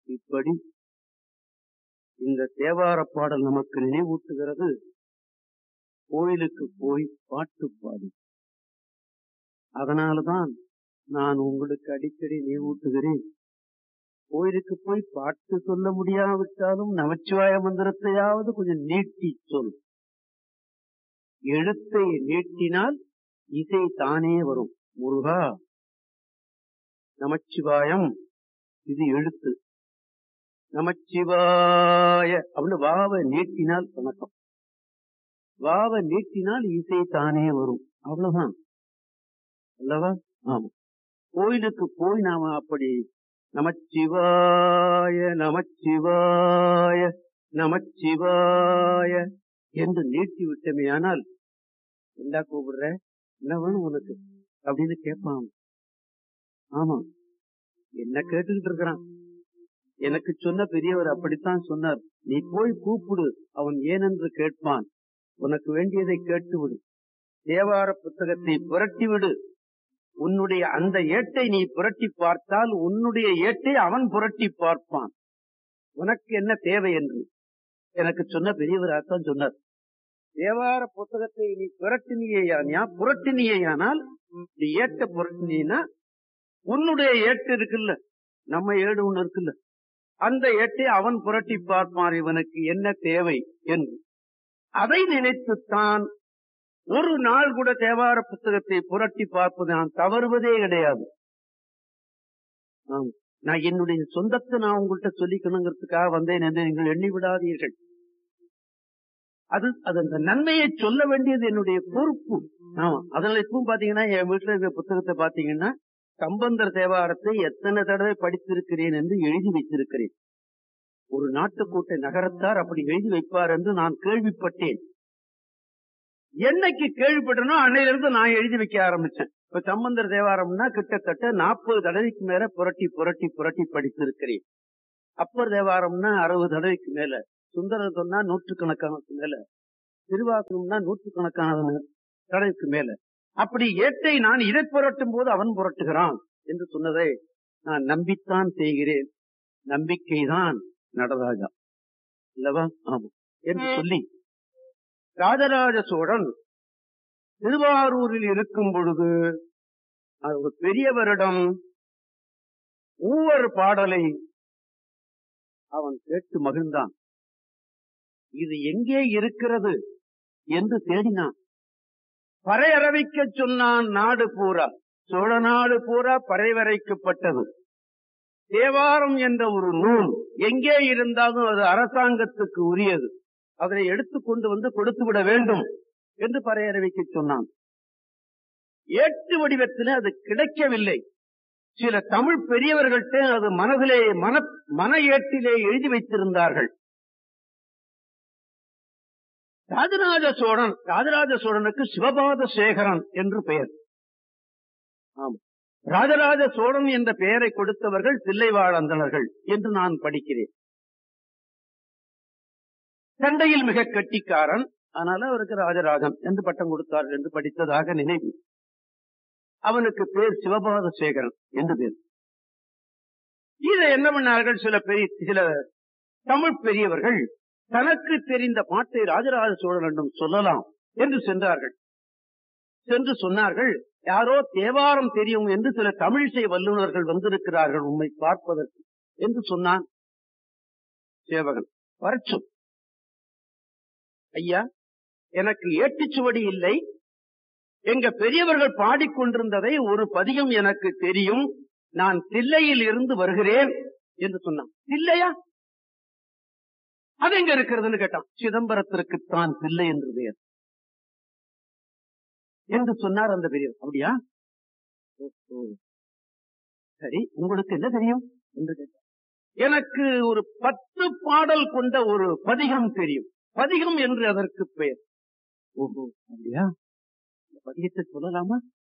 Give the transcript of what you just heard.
இப்படி இந்த தேவார பாடல் நமக்கு நினைவூட்டுகிறது கோயிலுக்கு போய் பாட்டு பாடு அதனாலதான் நான் உங்களுக்கு அடிக்கடி நினைவூட்டுகிறேன் கோயிலுக்கு போய் பாட்டு சொல்ல முடியாவிட்டாலும் நமச்சிவாய மந்திரத்தையாவது கொஞ்சம் நீட்டி சொல் எழுத்தை நீட்டினால் இசை தானே வரும் முருகா நமச்சிவாயம் இது எழுத்து நமச்சிவாய அப்படின்னு வாவ நீட்டினால் வணக்கம் வாவ நீட்டினால் இசை தானே வரும் அவ்வளவுதான் அல்லவா ஆமா கோயிலுக்கு போய் நாம அப்படி நமச்சிவாய நமச்சிவாய நமச்சிவாய என்று நீட்டி விட்டமே ஆனால் என்ன கூப்பிடுற என்ன வேணும் உனக்கு அப்படின்னு கேட்பான் ஆமா என்ன கேட்டுக்கிட்டு இருக்கிறான் எனக்கு சொன்ன பெரியவர் அப்படித்தான் சொன்னார் நீ போய் கூப்பிடு அவன் ஏனென்று கேட்பான் உனக்கு வேண்டியதை கேட்டு விடு தேவார புத்தகத்தை புரட்டி விடு உன்னுடைய அந்த ஏட்டை நீ புரட்டி பார்த்தால் உன்னுடைய ஏட்டை அவன் புரட்டி பார்ப்பான் உனக்கு என்ன தேவை என்று எனக்கு சொன்ன பெரியவராகத்தான் சொன்னார் தேவார புத்தகத்தை நீ புரட்டினியா புரட்டினியானால் நீ ஏட்ட புரட்டினா உன்னுடைய ஏட்டு இருக்குல்ல நம்ம ஏடு ஒண்ணு இருக்குல்ல அந்த ஏட்டை அவன் புரட்டி பார்ப்பான் இவனுக்கு என்ன தேவை என்று அதை நினைத்துத்தான் ஒரு நாள் கூட தேவார புத்தகத்தை புரட்டி பார்ப்பது நான் தவறுவதே கிடையாது ஆம். நான் என்னுடைய சொந்தத்தை நான் உங்கள்கிட்ட சொல்லிக்கணுங்கிறதுக்காக வந்தேன் என்று நீங்கள் எண்ணி விடாதீர்கள் அது அது அந்த நன்மையை சொல்ல வேண்டியது என்னுடைய பொறுப்பு ஆமா அதனால இப்பவும் பாத்தீங்கன்னா என் வீட்டுல இருக்கிற புத்தகத்தை பாத்தீங்கன்னா சம்பந்தர் தேவாரத்தை எத்தனை தடவை படித்திருக்கிறேன் என்று எழுதி வைத்திருக்கிறேன் ஒரு நாட்டுக்கோட்டை நகரத்தார் அப்படி எழுதி வைப்பார் என்று நான் கேள்விப்பட்டேன் என்னைக்கு கேள்விப்பட்டனோ அன்னையிலிருந்து நான் எழுதி வைக்க ஆரம்பிச்சேன் இப்ப சம்பந்தர் தேவாரம்னா கிட்டத்தட்ட நாற்பது தடவைக்கு மேல புரட்டி புரட்டி புரட்டி படித்திருக்கிறேன் அப்பர் தேவாரம்னா அறுபது தடவைக்கு மேல சுந்தரர் சொன்னா நூற்றுக்கணக்கானதுக்கு மேல திருவாசகம்னா நூற்றுக்கணக்கான தடவைக்கு மேல அப்படி ஏட்டை நான் இதை புரட்டும் போது அவன் புரட்டுகிறான் என்று சொன்னதை நான் நம்பித்தான் செய்கிறேன் நம்பிக்கைதான் நடராஜா இல்லவா ஆமா என்று சொல்லி ராஜராஜ சோழன் திருவாரூரில் இருக்கும் பொழுது அது ஒரு பெரியவரிடம் மூவர் பாடலை அவன் கேட்டு மகிழ்ந்தான் இது எங்கே இருக்கிறது என்று தேடினான் பறையறவிக்க சொன்னான் நாடு பூரா சோழ நாடு பூரா பறைவரைக்கப்பட்டது தேவாரம் என்ற ஒரு நூல் எங்கே இருந்தாலும் அது அரசாங்கத்துக்கு உரியது அதனை எடுத்துக்கொண்டு வந்து கொடுத்து விட வேண்டும் என்று பறையறவிக்க சொன்னான் ஏட்டு வடிவத்தில் அது கிடைக்கவில்லை சில தமிழ் பெரியவர்கள்ட்ட அது மனதிலே மன மன ஏட்டிலே எழுதி வைத்திருந்தார்கள் ராஜராஜ சோழன் ராஜராஜ சோழனுக்கு சிவபாத சேகரன் என்று பெயர் ஆம் ராஜராஜ சோழன் என்ற பெயரை கொடுத்தவர்கள் தில்லைவாழந்தனர்கள் என்று நான் படிக்கிறேன் சண்டையில் மிக கட்டிக்காரன் அதனால அவருக்கு ராஜராஜன் என்று பட்டம் கொடுத்தார்கள் என்று படித்ததாக நினைவு அவனுக்கு பேர் சிவபாத சேகரன் என்று பேர் இதை என்ன பண்ணார்கள் சில பெரிய சில தமிழ் பெரியவர்கள் தனக்கு தெரிந்த பாட்டை ராஜராஜ சோழனிடம் சொல்லலாம் என்று சென்றார்கள் சென்று சொன்னார்கள் யாரோ தேவாரம் தெரியும் என்று சில தமிழிசை வல்லுநர்கள் வந்திருக்கிறார்கள் உண்மை பார்ப்பதற்கு என்று சொன்னான் சேவகன் வரச்சும் ஐயா எனக்கு ஏட்டுச்சுவடி இல்லை எங்க பெரியவர்கள் பாடிக்கொண்டிருந்ததை ஒரு பதிகம் எனக்கு தெரியும் நான் தில்லையில் இருந்து வருகிறேன் என்று சொன்னான் தில்லையா அது எங்க இருக்கிறதுன்னு கேட்டான் சிதம்பரத்திற்குத்தான் தில்லை என்று பெயர் என்று சொன்னார் அந்த பெரியவர் அப்படியா ஓஹோ. சரி உங்களுக்கு என்ன தெரியும் என்று கேட்டார் எனக்கு ஒரு பத்து பாடல் கொண்ட ஒரு பதிகம் தெரியும் பதிகம் என்று அதற்கு பெயர் ஓஹோ அப்படியா இந்த பதிகத்தை சொல்லலாமா